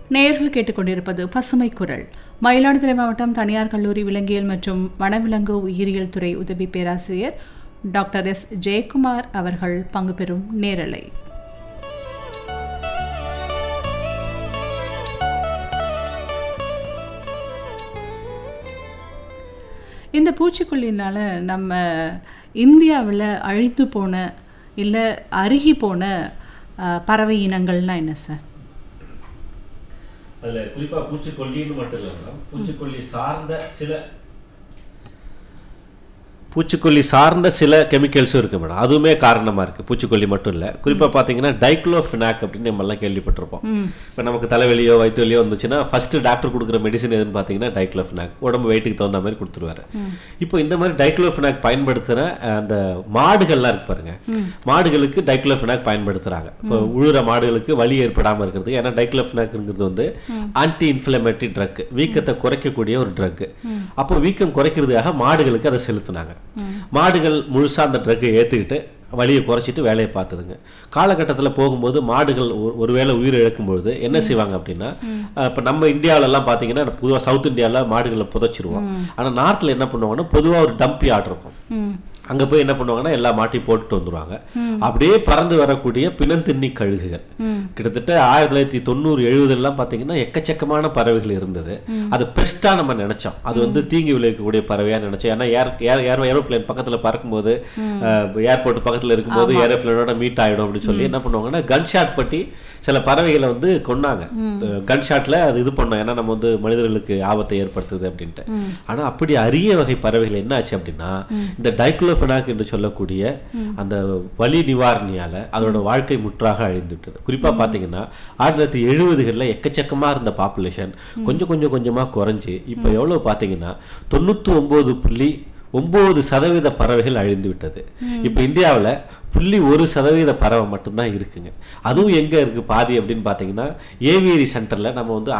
நேயர்கள் கேட்டுக்கொண்டிருப்பது பசுமை குரல் மயிலாடுதுறை மாவட்டம் தனியார் கல்லூரி விலங்கியல் மற்றும் வனவிலங்கு உயிரியல் துறை உதவி பேராசிரியர் டாக்டர் எஸ் ஜெயக்குமார் அவர்கள் பங்கு பெறும் நேரலை இந்த பூச்சிக்கொல்லினால நம்ம இந்தியாவில் அழித்து போன இல்லை அருகி போன அஹ், பறவை இனங்கள்லாம் என்ன சார் அதுல குறிப்பா பூச்சிக்கொல்லின்னு மட்டும் இல்லை மேடம் பூச்சிக்கொல்லி சார்ந்த சில பூச்சிக்கொல்லி சார்ந்த சில கெமிக்கல்ஸும் இருக்கு மேடம் அதுவுமே காரணமா இருக்கு பூச்சிக்கொல்லி மட்டும் இல்ல குறிப்பா பாத்தீங்கன்னா டைக்ளோஃபினாக் அப்படின்னு நம்ம எல்லாம் கேள்விப்பட்டிருப்போம் இப்போ நமக்கு தலைவலியோ வயிற்று வலியோ வந்துச்சுன்னா ஃபர்ஸ்ட் டாக்டர் கொடுக்குற மெடிசன் எதுன்னு பார்த்தீங்கன்னா டைக்ளோஃபினாக் உடம்பு வெயிட்டுக்கு தகுந்த மாதிரி கொடுத்துருவாரு இப்போ இந்த மாதிரி டைக்ளோஃபினாக் பயன்படுத்துகிற அந்த மாடுகள்லாம் இருக்கு பாருங்க மாடுகளுக்கு டைக்ளோஃபினாக் பயன்படுத்துறாங்க இப்போ உழுற மாடுகளுக்கு வலி ஏற்படாம இருக்கிறதுக்கு ஏன்னா டைக்ளோஃபினாக்ங்கிறது வந்து ஆன்டி இன்ஃப்ளமேட்டரி ட்ரக் வீக்கத்தை குறைக்கக்கூடிய ஒரு ட்ரக் அப்போ வீக்கம் குறைக்கிறதுக்காக மாடுகளுக்கு அதை செலுத்துனாங்க மாடுகள் முழுசா அந்த ட்ரக்கை ஏத்துக்கிட்டு வலியை குறைச்சிட்டு வேலையை பார்த்ததுங்க காலகட்டத்தில் போகும்போது மாடுகள் ஒரு- ஒருவேளை உயிர் இழக்கும்பொழுது என்ன செய்வாங்க அப்படின்னா அஹ், இப்ப நம்ம இந்தியாவுல எல்லாம் பார்த்தீங்கன்னா பொதுவாக சவுத் இந்தியால மாடுகளை புதைச்சிருவோம் ஆனா நார்த்ல என்ன பண்ணுவாங்கன்னா பொதுவா ஒரு டம்பி ஆட் இருக்கும் ம் அங்க போய் என்ன பண்ணுவாங்கன்னா எல்லா மாட்டையும் போட்டுட்டு வந்துருவாங்க அப்படியே பறந்து வரக்கூடிய பிணந்தின்னி கழுகுகள் கிட்டத்தட்ட ஆயிரத்தி தொள்ளாயிரத்தி தொண்ணூறு எழுபதுலாம் பார்த்தீங்கன்னா எக்கச்சக்கமான பறவைகள் இருந்தது அது பெஸ்டா நம்ம நினைச்சோம் அது வந்து தீங்கு விளைவிக்கக்கூடிய பறவையா நினைச்சோம் ஏன்னா ஏர் ஏர் ஏர் ஏரோப்ளேன் பக்கத்துல பறக்கும்போது ஏர்போர்ட் பக்கத்துல இருக்கும்போது ஏரோப்ளேனோட மீட் ஆயிடும் அப்படின்னு சொல்லி என்ன பண்ணுவாங்கன்னா கன் ஷாட் பட்டி சில பறவைகளை வந்து கொன்னாங்க கன் ஷாட்ல அது இது பண்ணோம் ஏன்னா நம்ம வந்து மனிதர்களுக்கு ஆபத்தை ஏற்படுத்துது அப்படின்ட்டு ஆனா அப்படி அரிய வகை பறவைகள் என்ன ஆச்சு அப்படின்னா இந்த டைக்ளோஃபெனாக் என்று சொல்லக்கூடிய அந்த வலி நிவாரணியால அதோட வாழ்க்கை முற்றாக அழிந்து விட்டது குறிப்பா பாத்தீங்கன்னா ஆயிரத்தி தொள்ளாயிரத்தி எழுபதுகளில் எக்கச்சக்கமா இருந்த பாப்புலேஷன் கொஞ்சம் கொஞ்சம் கொஞ்சமா குறைஞ்சு இப்போ எவ்வளவு பாத்தீங்கன்னா தொண்ணூத்தி ஒன்பது புள்ளி ஒன்பது சதவீத பறவைகள் அழிந்து விட்டது இப்போ இந்தியாவுல புள்ளி ஒரு சதவீத பறவை மட்டும்தான் இருக்குங்க அதுவும் எங்க இருக்கு பாதி அப்படின்னு பாத்தீங்கன்னா ஏவியரி சென்டர்ல நம்ம வந்து